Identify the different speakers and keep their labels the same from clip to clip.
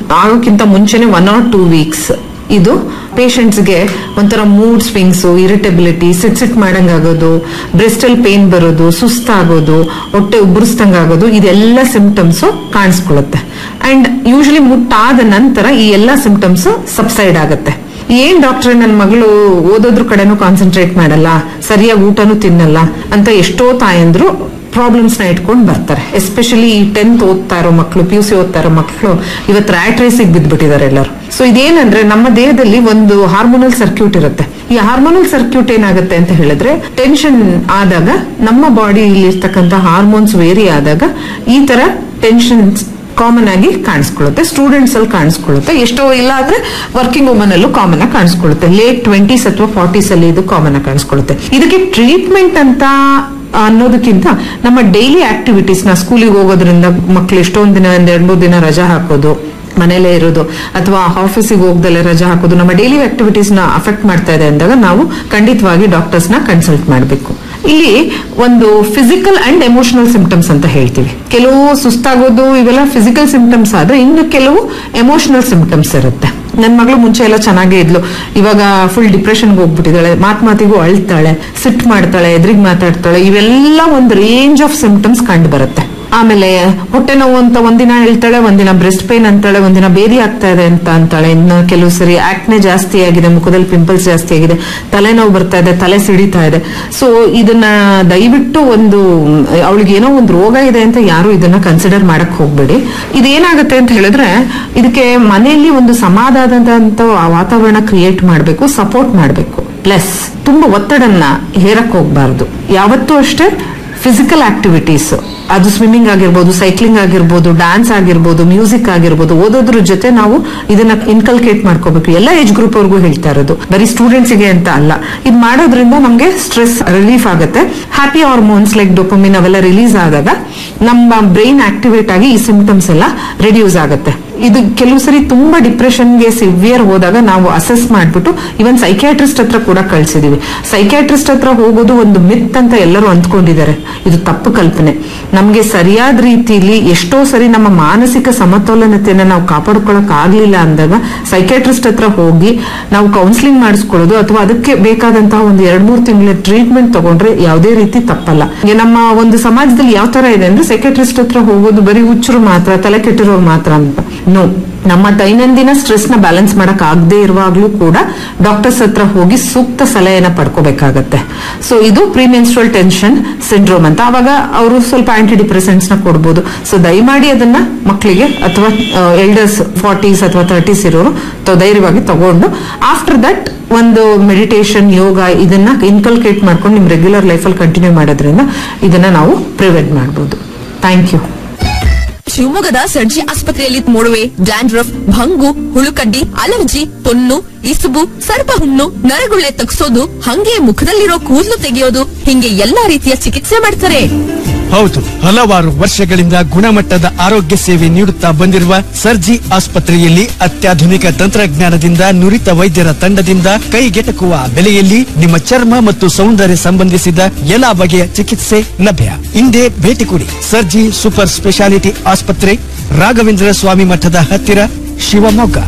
Speaker 1: ಆಗೋಕ್ಕಿಂತ ಮುಂಚೆನೆ one R two weeks ಇದು ಪೇಷಂಟ್ಸ್ಗೆ ಒಂಥರ ಮೂಡ್ ಸ್ವಿಂಗ್ಸ್ ಇರಿಟಬಿಲಿಟಿ ಸಿಟ್ ಸಿಟ್ ಮಾಡಂಗಾಗೋದು ಬ್ರೆಸ್ಟಲ್ ಪೇನ್ ಬರೋದು ಸುಸ್ತಾಗೋದು ಹೊಟ್ಟೆ ಉಬ್ಬರಿಸ್ದಂಗಾಗೋದು ಇದೆಲ್ಲ ಸಿಂಪ್ಟಮ್ಸ್ ಕಾಣಿಸ್ಕೊಳ್ಳುತ್ತೆ ಅಂಡ್ ಯೂಶಲಿ ಮುಟ್ಟಾದ ನಂತರ ಈ ಎಲ್ಲ ಸಿಂಪ್ಟಮ್ಸ್ ಸಬ್ಸೈಡ್ ಆಗುತ್ತೆ ಏನ್ ಡಾಕ್ಟ್ರೆ ನನ್ನ ಮಗಳು ಓದೋದ್ರ ಕಡೆನೂ ಕಾನ್ಸಂಟ್ರೇಟ್ ಮಾಡಲ್ಲ ಸರಿಯಾಗಿ ಊಟನೂ ತಿನ್ನಲ್ಲ ಅಂತ ಎಷ್ಟೋ ತಾಯಂದ್ರು ಪ್ರಾಬ್ಲಮ್ಸ್ ನ ಇಟ್ಕೊಂಡು ಬರ್ತಾರೆ ಎಸ್ಪೆಷಲಿ ಈ ಟೆಂತ್ ಓದ್ತಾ ಇರೋ ಮಕ್ಕಳು ಪಿ ಯು ಸಿ ಓದ್ತಾ ಇರೋ ಮಕ್ಕಳು ಇವತ್ತು ರ್ಯಾಟ್ ರೇಸಿಗೆ ಬಿದ್ದ್ಬಿಟ್ಟಿದ್ದಾರೆ ಎಲ್ಲರೂ ಸೊ ಇದೇನಂದ್ರೆ ನಮ್ಮ ದೇಹದಲ್ಲಿ ಒಂದು ಹಾರ್ಮೋನಲ್ ಸರ್ಕ್ಯೂಟ್ ಇರುತ್ತೆ ಈ ಹಾರ್ಮೋನಲ್ ಸರ್ಕ್ಯೂಟ್ ಏನಾಗುತ್ತೆ ಅಂತ ಹೇಳಿದ್ರೆ ಟೆನ್ಷನ್ ಆದಾಗ ನಮ್ಮ ಬಾಡಿಯಲ್ಲಿ ಇರ್ತಕ್ಕಂಥ ಹಾರ್ಮೋನ್ಸ್ ವೇರಿ ಆದಾಗ ಈ ತರ ಟೆನ್ಷನ್ಸ್ ಕಾಮನ್ ಆಗಿ ಕಾಣಿಸ್ಕೊಳ್ಳುತ್ತೆ ಸ್ಟೂಡೆಂಟ್ಸ್ ಅಲ್ಲಿ ಕಾಣಿಸ್ಕೊಳ್ಳುತ್ತೆ ಎಷ್ಟೋ ಇಲ್ಲ ಅಂದ್ರೆ ವರ್ಕಿಂಗ್ ವುಮನ್ ಅಲ್ಲೂ ಕಾಮನ್ ಆಗಿ ಕಾಣಿಸ್ಕೊಳ್ಳುತ್ತೆ ಲೇಟ್ ಟ್ವೆಂಟೀಸ್ ಅಥವಾ ಫಾರ್ಟೀಸ್ ಅಲ್ಲಿ ಇದು ಕಾಮನ್ ಆಗಿ ಕಾಣಿಸ್ಕೊಳ್ಳುತ್ತೆ ಇದಕ್ಕೆ ಟ್ರೀಟ್ಮೆಂಟ್ ಅಂತ ಅನ್ನೋದಕ್ಕಿಂತ ನಮ್ಮ ಡೈಲಿ ಆಕ್ಟಿವಿಟೀಸ್ ನ ಸ್ಕೂಲಿಗೆ ಹೋಗೋದ್ರಿಂದ ಮಕ್ಳು ಎಷ್ಟೊಂದ್ ದಿನ ಒಂದ್ ಎರಡ್ ಮೂರ್ ದಿನ ರಜಾ ಹಾಕೋದು ಮನೇಲೇ ಇರೋದು ಅಥವಾ ಆಫೀಸಿಗೆ ಹೋಗ್ದಲ್ಲೇ ರಜಾ ಹಾಕೋದು ನಮ್ಮ ಡೈಲಿ ಆಕ್ಟಿವಿಟೀಸ್ ನ ಅಫೆಕ್ಟ್ ಮಾಡ್ತಾ ಇದೆ ಅಂದಾಗ ನಾವು ಖಂಡಿತವಾಗಿ ಡಾಕ್ಟರ್ಸ್ ನ ಕನ್ಸಲ್ಟ್ ಮಾಡಬೇಕು ಇಲ್ಲಿ ಒಂದು ಫಿಸಿಕಲ್ ಅಂಡ್ ಎಮೋಷನಲ್ ಸಿಂಪ್ಟಮ್ಸ್ ಅಂತ ಹೇಳ್ತೀವಿ ಕೆಲವು ಸುಸ್ತಾಗೋದು ಇವೆಲ್ಲ ಫಿಸಿಕಲ್ ಸಿಂಪ್ಟಮ್ಸ್ ಆದ್ರೆ ಇನ್ನು ಕೆಲವು ಎಮೋಷನಲ್ ಸಿಂಪ್ಟಮ್ಸ್ ಇರುತ್ತೆ ನನ್ನ ಮಗಳು ಮುಂಚೆ ಎಲ್ಲ ಚೆನ್ನಾಗೇ ಇದ್ಲು ಇವಾಗ ಫುಲ್ ಡಿಪ್ರೆಷನ್ಗೆ ಹೋಗ್ಬಿಟ್ಟಿದ್ದಾಳೆ ಮಾತ್ ಮಾತಿಗೂ ಅಳ್ತಾಳೆ ಸಿಟ್ ಮಾಡ್ತಾಳೆ ಎದುರಿಗೆ ಮಾತಾಡ್ತಾಳೆ ಇವೆಲ್ಲ ಒಂದು ರೇಂಜ್ ಆಫ್ ಸಿಂಪ್ಟಮ್ಸ್ ಕಂಡು ಬರುತ್ತೆ ಆಮೇಲೆ ಹೊಟ್ಟೆ ನೋವು ಅಂತ ಒಂದಿನ ಹೇಳ್ತಾಳೆ ಒಂದಿನ ಬ್ರೆಸ್ಟ್ ಪೇನ್ ಅಂತಾಳೆ ಒಂದಿನ ಬೇದಿ ಆಗ್ತಾ ಇದೆ ಅಂತ ಅಂತಾಳೆ ಇನ್ನು ಕೆಲವು ಸರಿ ಆಕ್ನೆ ಜಾಸ್ತಿ ಆಗಿದೆ ಮುಖದಲ್ಲಿ ಪಿಂಪಲ್ಸ್ ಜಾಸ್ತಿ ಆಗಿದೆ ತಲೆನೋವು ಬರ್ತಾ ಇದೆ ತಲೆ ಸಿಡಿತಾ ಇದೆ ಸೊ ಇದನ್ನ ದಯವಿಟ್ಟು ಒಂದು ಅವಳಿಗೆ ಏನೋ ಒಂದು ರೋಗ ಇದೆ ಅಂತ ಯಾರು ಇದನ್ನ ಕನ್ಸಿಡರ್ ಮಾಡಕ್ ಹೋಗ್ಬೇಡಿ ಇದೇನಾಗುತ್ತೆ ಅಂತ ಹೇಳಿದ್ರೆ ಇದಕ್ಕೆ ಮನೆಯಲ್ಲಿ ಒಂದು ಸಮಾಧಾನದಂತ ವಾತಾವರಣ ಕ್ರಿಯೇಟ್ ಮಾಡಬೇಕು ಸಪೋರ್ಟ್ ಮಾಡಬೇಕು ಪ್ಲಸ್ ತುಂಬಾ ಒತ್ತಡನ್ನ ಹೇರಕ್ ಹೋಗ್ಬಾರ್ದು ಯಾವತ್ತೂ ಅಷ್ಟೇ ಫಿಸಿಕಲ್ ಆಕ್ಟಿವಿಟೀಸ್ ಅದು ಸ್ವಿಮ್ಮಿಂಗ್ ಆಗಿರ್ಬೋದು ಸೈಕ್ಲಿಂಗ್ ಆಗಿರ್ಬೋದು ಡ್ಯಾನ್ಸ್ ಆಗಿರ್ಬೋದು ಮ್ಯೂಸಿಕ್ ಆಗಿರ್ಬೋದು ಓದೋದ್ರ ಜೊತೆ ನಾವು ಇದನ್ನ ಇನ್ಕಲ್ಕೇಟ್ ಮಾಡ್ಕೋಬೇಕು ಎಲ್ಲ ಏಜ್ ಗ್ರೂಪ್ ಅವ್ರಿಗೂ ಹೇಳ್ತಾ ಇರೋದು ಬರೀ ಸ್ಟೂಡೆಂಟ್ಸ್ ಗೆ ಅಂತ ಅಲ್ಲ ಇದು ಮಾಡೋದ್ರಿಂದ ನಮ್ಗೆ ಸ್ಟ್ರೆಸ್ ರಿಲೀಫ್ ಆಗುತ್ತೆ ಹ್ಯಾಪಿ ಹಾರ್ಮೋನ್ಸ್ ಲೈಕ್ ಡೊಪಮಿನ್ ಅವೆಲ್ಲ ರಿಲೀಸ್ ಆದಾಗ ನಮ್ಮ ಬ್ರೈನ್ ಆಕ್ಟಿವೇಟ್ ಆಗಿ ಈ ಸಿಂಪ್ಟಮ್ಸ್ ಎಲ್ಲ ರಿಡ್ಯೂಸ್ ಆಗುತ್ತೆ ಇದು ಕೆಲವು ಸರಿ ತುಂಬಾ ಡಿಪ್ರೆಷನ್ಗೆ ಸಿವಿಯರ್ ಹೋದಾಗ ನಾವು ಅಸೆಸ್ ಮಾಡ್ಬಿಟ್ಟು ಇವನ್ ಸೈಕ್ಯಾಟ್ರಿಸ್ಟ್ ಹತ್ರ ಕೂಡ ಕಳ್ಸಿದೀವಿ ಸೈಕ್ಯಾಟ್ರಿಸ್ಟ್ ಹತ್ರ ಹೋಗೋದು ಒಂದು ಮಿತ್ ಅಂತ ಎಲ್ಲರೂ ಅಂದ್ಕೊಂಡಿದ್ದಾರೆ ಇದು ತಪ್ಪು ಕಲ್ಪನೆ ನಮ್ಗೆ ಸರಿಯಾದ ರೀತಿಯಲ್ಲಿ ಎಷ್ಟೋ ಸರಿ ನಮ್ಮ ಮಾನಸಿಕ ಸಮತೋಲನತೆಯನ್ನ ನಾವು ಕಾಪಾಡ್ಕೊಳಕ್ ಆಗ್ಲಿಲ್ಲ ಅಂದಾಗ ಸೈಕ್ಯಾಟ್ರಿಸ್ಟ್ ಹತ್ರ ಹೋಗಿ ನಾವು ಕೌನ್ಸಿಲಿಂಗ್ ಮಾಡಿಸ್ಕೊಳ್ಳೋದು ಅಥವಾ ಅದಕ್ಕೆ ಬೇಕಾದಂತಹ ಒಂದು ಎರಡ್ ಮೂರು ತಿಂಗಳ ಟ್ರೀಟ್ಮೆಂಟ್ ತಗೊಂಡ್ರೆ ಯಾವುದೇ ರೀತಿ ತಪ್ಪಲ್ಲ ಈಗ ನಮ್ಮ ಒಂದು ಸಮಾಜದಲ್ಲಿ ಯಾವ ತರ ಇದೆ ಅಂದ್ರೆ ಸೈಕ್ಯಾಟ್ರಿಸ್ಟ್ ಹತ್ರ ಹೋಗೋದು ಬರೀ ಹುಚ್ಚರು ಮಾತ್ರ ತಲೆ ಕೆಟ್ಟಿರೋರು ಮಾತ್ರ ಅಂತ ನೋ ನಮ್ಮ ದೈನಂದಿನ ಸ್ಟ್ರೆಸ್ ನ ಬ್ಯಾಲೆನ್ಸ್ ಮಾಡಕ್ ಆಗದೆ ಇರುವಾಗ್ಲೂ ಕೂಡ ಡಾಕ್ಟರ್ಸ್ ಹತ್ರ ಹೋಗಿ ಸೂಕ್ತ ಸಲಹೆನ ಪಡ್ಕೋಬೇಕಾಗತ್ತೆ ಸೊ ಇದು ಪ್ರಿಮೆನ್ಸ್ಟ್ರಲ್ ಟೆನ್ಷನ್ ಸಿಂಡ್ರೋಮ್ ಅಂತ ಅವಾಗ ಅವರು ಸ್ವಲ್ಪ ಆಂಟಿ ಡಿಪ್ರೆಸೆಂಟ್ಸ್ ನ ಕೊಡ್ಬೋದು ಸೊ ದಯಮಾಡಿ ಅದನ್ನ ಮಕ್ಕಳಿಗೆ ಅಥವಾ ಎಲ್ಡರ್ಸ್ ಫಾರ್ಟೀಸ್ ಅಥವಾ ತರ್ಟೀಸ್ ಇರೋರು ತ- ಧೈರ್ಯವಾಗಿ ತಗೊಂಡು ಆಫ್ಟರ್ ದಟ್ ಒಂದು ಮೆಡಿಟೇಷನ್ ಯೋಗ ಇದನ್ನ ಇನ್ಕಲ್ಕೇಟ್ ಮಾಡ್ಕೊಂಡು ನಿಮ್ ರೆಗ್ಯುಲರ್ ಲೈಫಲ್ಲಿ ಕಂಟಿನ್ಯೂ ಮಾಡೋದ್ರಿಂದ ಇದನ್ನ ನಾವು ಪ್ರಿವೆಂಟ್ ಮಾಡಬಹುದು ಥ್ಯಾಂಕ್ ಯು
Speaker 2: ಶಿವಮೊಗ್ಗದ ಸರ್ಜಿ ಆಸ್ಪತ್ರೆಯಲ್ಲಿ ಮೊಡವೆ ಡ್ಯಾಂಡ್ರಫ್ ಭಂಗು ಹುಳುಕಡ್ಡಿ ಅಲರ್ಜಿ ತೊನ್ನು ಇಸುಬು ಸರ್ಪ ಹುಣ್ಣು ನರಗುಳ್ಳೆ ತಗ್ಸೋದು ಹಂಗೆ ಮುಖದಲ್ಲಿರೋ ಕೂದಲು ತೆಗೆಯೋದು ಹಿಂಗೆ ಎಲ್ಲಾ ರೀತಿಯ ಚಿಕಿತ್ಸೆ ಮಾಡ್ತಾರೆ
Speaker 3: ಹೌದು ಹಲವಾರು ವರ್ಷಗಳಿಂದ ಗುಣಮಟ್ಟದ ಆರೋಗ್ಯ ಸೇವೆ ನೀಡುತ್ತಾ ಬಂದಿರುವ ಸರ್ಜಿ ಆಸ್ಪತ್ರೆಯಲ್ಲಿ ಅತ್ಯಾಧುನಿಕ ತಂತ್ರಜ್ಞಾನದಿಂದ ನುರಿತ ವೈದ್ಯರ ತಂಡದಿಂದ ಕೈಗೆಟಕುವ ಬೆಲೆಯಲ್ಲಿ ನಿಮ್ಮ ಚರ್ಮ ಮತ್ತು ಸೌಂದರ್ಯ ಸಂಬಂಧಿಸಿದ ಎಲ್ಲಾ ಬಗೆಯ ಚಿಕಿತ್ಸೆ ಲಭ್ಯ ಹಿಂದೆ ಭೇಟಿ ಕೊಡಿ ಸರ್ಜಿ ಸೂಪರ್ ಸ್ಪೆಷಾಲಿಟಿ ಆಸ್ಪತ್ರೆ ರಾಘವೇಂದ್ರ ಸ್ವಾಮಿ ಮಠದ ಹತ್ತಿರ ಶಿವಮೊಗ್ಗ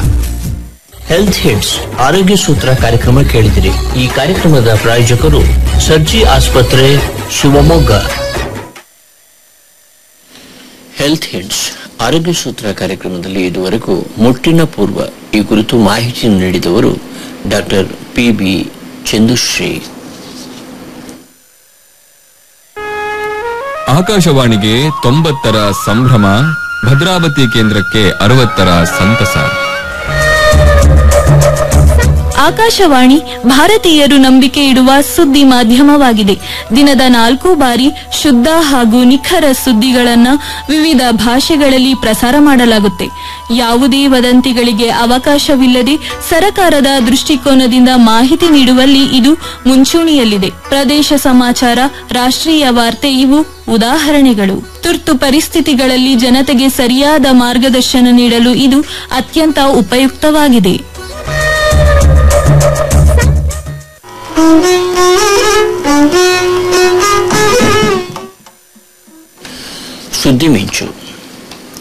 Speaker 4: ಹೆಲ್ತ್ ಹಿಟ್ಸ್ ಆರೋಗ್ಯ ಸೂತ್ರ ಕಾರ್ಯಕ್ರಮ ಕೇಳಿದಿರಿ ಈ ಕಾರ್ಯಕ್ರಮದ ಪ್ರಾಯೋಜಕರು ಸರ್ಜಿ ಆಸ್ಪತ್ರೆ ಶಿವಮೊಗ್ಗ ಹೆಲ್ತ್ ಹಿಟ್ಸ್ ಆರೋಗ್ಯ ಸೂತ್ರ ಕಾರ್ಯಕ್ರಮದಲ್ಲಿ ಇದುವರೆಗೂ ಮುಟ್ಟಿನ ಪೂರ್ವ ಈ ಕುರಿತು ಮಾಹಿತಿ ನೀಡಿದವರು ಡಾಕ್ಟರ್ ಪಿ ಬಿ ಚಂದುಶ್ರೀ
Speaker 5: ಆಕಾಶವಾಣಿಗೆ ತೊಂಬತ್ತರ ಸಂಭ್ರಮ ಭದ್ರಾವತಿ ಕೇಂದ್ರಕ್ಕೆ ಅರವತ್ತರ ಸಂತಸ
Speaker 6: ಆಕಾಶವಾಣಿ ಭಾರತೀಯರು ನಂಬಿಕೆ ಇಡುವ ಸುದ್ದಿ ಮಾಧ್ಯಮವಾಗಿದೆ ದಿನದ ನಾಲ್ಕು ಬಾರಿ ಶುದ್ಧ ಹಾಗೂ ನಿಖರ ಸುದ್ದಿಗಳನ್ನ ವಿವಿಧ ಭಾಷೆಗಳಲ್ಲಿ ಪ್ರಸಾರ ಮಾಡಲಾಗುತ್ತೆ ಯಾವುದೇ ವದಂತಿಗಳಿಗೆ ಅವಕಾಶವಿಲ್ಲದೆ ಸರಕಾರದ ದೃಷ್ಟಿಕೋನದಿಂದ ಮಾಹಿತಿ ನೀಡುವಲ್ಲಿ ಇದು ಮುಂಚೂಣಿಯಲ್ಲಿದೆ ಪ್ರದೇಶ ಸಮಾಚಾರ ರಾಷ್ಟ್ರೀಯ ವಾರ್ತೆ ಇವು ಉದಾಹರಣೆಗಳು ತುರ್ತು ಪರಿಸ್ಥಿತಿಗಳಲ್ಲಿ ಜನತೆಗೆ ಸರಿಯಾದ ಮಾರ್ಗದರ್ಶನ ನೀಡಲು ಇದು ಅತ್ಯಂತ ಉಪಯುಕ್ತವಾಗಿದೆ
Speaker 4: ಸುದ್ದಿ ಮಿಂಚು